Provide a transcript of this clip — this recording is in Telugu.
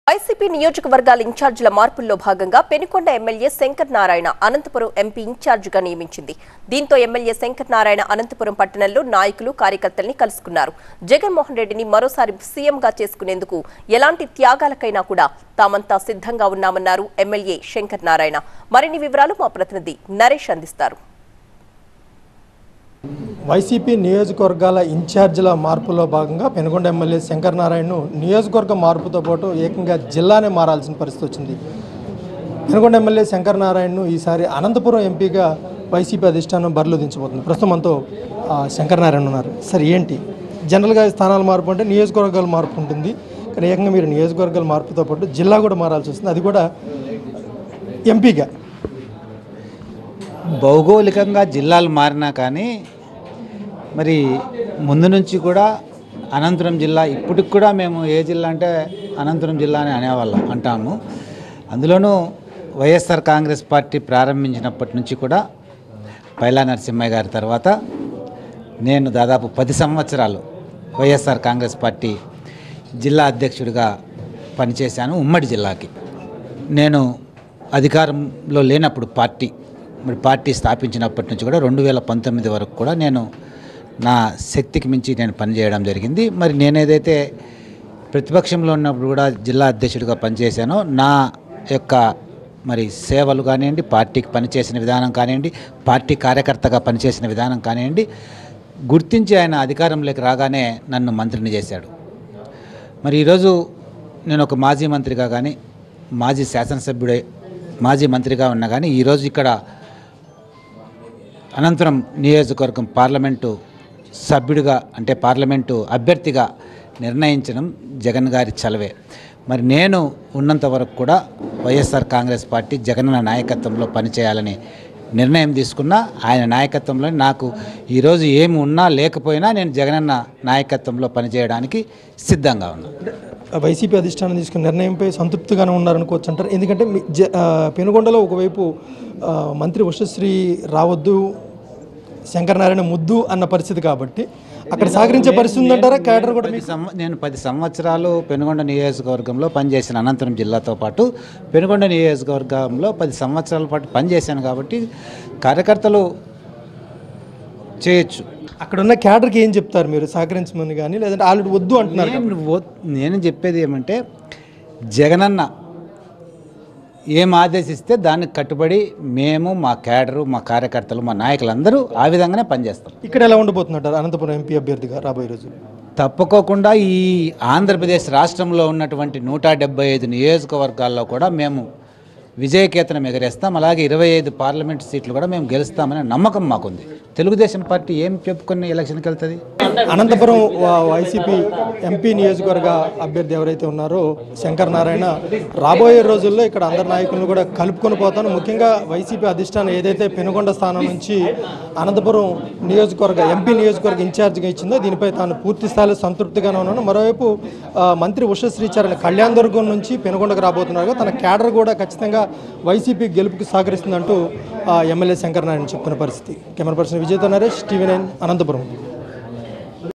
వైసీపీ నియోజకవర్గాల ఇన్ఛార్జీల మార్పుల్లో భాగంగా పెనుకొండ ఎమ్మెల్యే శంకర్ నారాయణ అనంతపురం ఎంపీ ఇన్ఛార్జిగా నియమించింది దీంతో ఎమ్మెల్యే శంకర్ నారాయణ అనంతపురం పట్టణంలో నాయకులు కార్యకర్తల్ని కలుసుకున్నారు జగన్మోహన్ రెడ్డిని మరోసారి సీఎంగా చేసుకునేందుకు ఎలాంటి త్యాగాలకైనా కూడా తామంతా సిద్ధంగా ఉన్నామన్నారు ఎమ్మెల్యే శంకర్ నారాయణ మరిన్ని వివరాలు మా ప్రతినిధి నరేష్ అందిస్తారు వైసీపీ నియోజకవర్గాల ఇన్ఛార్జీల మార్పులో భాగంగా పెనుగొండ ఎమ్మెల్యే శంకర్ నారాయణను నియోజకవర్గ మార్పుతో పాటు ఏకంగా జిల్లానే మారాల్సిన పరిస్థితి వచ్చింది పెనుగొండ ఎమ్మెల్యే శంకర్ నారాయణను ఈసారి అనంతపురం ఎంపీగా వైసీపీ అధిష్టానం బరిలో దించబోతుంది ప్రస్తుతం మనతో ఆ, శంకర్ నారాయణ ఉన్నారు సరే ఏంటి జనరల్గా స్థానాల మార్పు అంటే నియోజకవర్గాల మార్పు ఉంటుంది కానీ ఏకంగా మీరు నియోజకవర్గాల మార్పుతో పాటు జిల్లా కూడా మారాల్సి వస్తుంది అది కూడా ఎంపీగా భౌగోళికంగా జిల్లాలు మారినా కానీ మరి ముందు నుంచి కూడా అనంతపురం జిల్లా ఇప్పటికి కూడా మేము ఏ జిల్లా అంటే అనంతపురం జిల్లా అని అనేవాళ్ళం అంటాము అందులోనూ వైఎస్ఆర్ కాంగ్రెస్ పార్టీ ప్రారంభించినప్పటి నుంచి కూడా పైలా నరసింహయ్య గారి తర్వాత నేను దాదాపు పది సంవత్సరాలు వైఎస్ఆర్ కాంగ్రెస్ పార్టీ జిల్లా అధ్యక్షుడిగా పనిచేశాను ఉమ్మడి జిల్లాకి నేను అధికారంలో లేనప్పుడు పార్టీ మరి పార్టీ స్థాపించినప్పటి నుంచి కూడా రెండు వేల పంతొమ్మిది వరకు కూడా నేను నా శక్తికి మించి నేను పనిచేయడం జరిగింది మరి నేను ఏదైతే ప్రతిపక్షంలో ఉన్నప్పుడు కూడా జిల్లా అధ్యక్షుడిగా పనిచేశానో నా యొక్క మరి సేవలు కానివ్వండి పార్టీకి పనిచేసిన విధానం కానివ్వండి పార్టీ కార్యకర్తగా పనిచేసిన విధానం కానివ్వండి గుర్తించి ఆయన అధికారంలోకి రాగానే నన్ను మంత్రిని చేశాడు మరి ఈరోజు నేను ఒక మాజీ మంత్రిగా కానీ మాజీ శాసనసభ్యుడే మాజీ మంత్రిగా ఉన్నా కానీ ఈరోజు ఇక్కడ అనంతరం నియోజకవర్గం పార్లమెంటు సభ్యుడిగా అంటే పార్లమెంటు అభ్యర్థిగా నిర్ణయించడం జగన్ గారి చలవే మరి నేను ఉన్నంత వరకు కూడా వైఎస్ఆర్ కాంగ్రెస్ పార్టీ జగనన్న నాయకత్వంలో పనిచేయాలని నిర్ణయం తీసుకున్నా ఆయన నాయకత్వంలో నాకు ఈరోజు ఏమి ఉన్నా లేకపోయినా నేను జగనన్న నాయకత్వంలో పనిచేయడానికి సిద్ధంగా ఉన్నాను వైసీపీ అధిష్టానం తీసుకున్న నిర్ణయంపై సంతృప్తిగానే ఉన్నారనుకోవచ్చు అంటారు ఎందుకంటే మీ జ ఆ, పెనుగొండలో ఒకవైపు ఆ, మంత్రి ఉషశ్రీ రావద్దు శంకరనారాయణ ముద్దు అన్న పరిస్థితి కాబట్టి అక్కడ సహకరించే పరిస్థితి ఉందంటారా క్యాడర్ కూడా పది సంవ నేను పది సంవత్సరాలు పెనుగొండ నియోజకవర్గంలో పనిచేసిన అనంతరం జిల్లాతో పాటు పెనుగొండ నియోజకవర్గంలో పది సంవత్సరాల పాటు పనిచేశాను కాబట్టి కార్యకర్తలు చేయొచ్చు అక్కడ ఉన్న క్యాడర్కి ఏం చెప్తారు మీరు సహకరించమని కానీ లేదంటే ఆల్రెడీ వద్దు అంటున్నారు నేను ఓ- నేను చెప్పేది ఏమంటే జగనన్న ఏం ఆదేశిస్తే దానికి కట్టుబడి మేము మా క్యాడరు మా కార్యకర్తలు మా నాయకులందరూ ఆ విధంగానే పనిచేస్తాం ఇక్కడ ఎలా ఉండబోతుందంటారు అనంతపురం ఎంపీ అభ్యర్థిగా రాబోయే రోజు తప్పుకోకుండా ఈ ఆంధ్రప్రదేశ్ రాష్ట్రంలో ఉన్నటువంటి నూట డెబ్బై ఐదు నియోజకవర్గాల్లో కూడా మేము విజయకేతనం ఎగరేస్తాం అలాగే ఇరవై ఐదు పార్లమెంట్ సీట్లు కూడా మేము గెలుస్తామనే నమ్మకం మాకుంది తెలుగుదేశం పార్టీ ఏం చెప్పుకుని ఎలక్షన్కి వెళ్తుంది అనంతపురం వా- వైసీపీ ఎంపీ నియోజకవర్గ అభ్యర్థి ఎవరైతే ఉన్నారో శంకర్ నారాయణ రాబోయే రోజుల్లో ఇక్కడ అందరి నాయకులను కూడా కలుపుకొని పోతాను ముఖ్యంగా వైసీపీ అధిష్టానం ఏదైతే పెనుగొండ స్థానం నుంచి అనంతపురం నియోజకవర్గ ఎంపీ నియోజకవర్గ ఇన్ఛార్జిగా ఇచ్చిందో దీనిపై తాను పూర్తి స్థాయిలో సంతృప్తిగానే ఉన్నాను మరోవైపు ఆ, మంత్రి ఉషశ్రీచరణ్ కళ్యాణ్ దుర్గం నుంచి పెనుగొండకు రాబోతున్నారు తన క్యాడర్ కూడా ఖచ్చితంగా వైసీపీ గెలుపుకి సహకరిస్తుందంటూ ఆ, ఎమ్మెల్యే శంకర్ నారాయణ చెప్తున్న పరిస్థితి కెమెరా పర్సన్ విజయతో నరేష్ టీవీ నైన్ అనంతపురం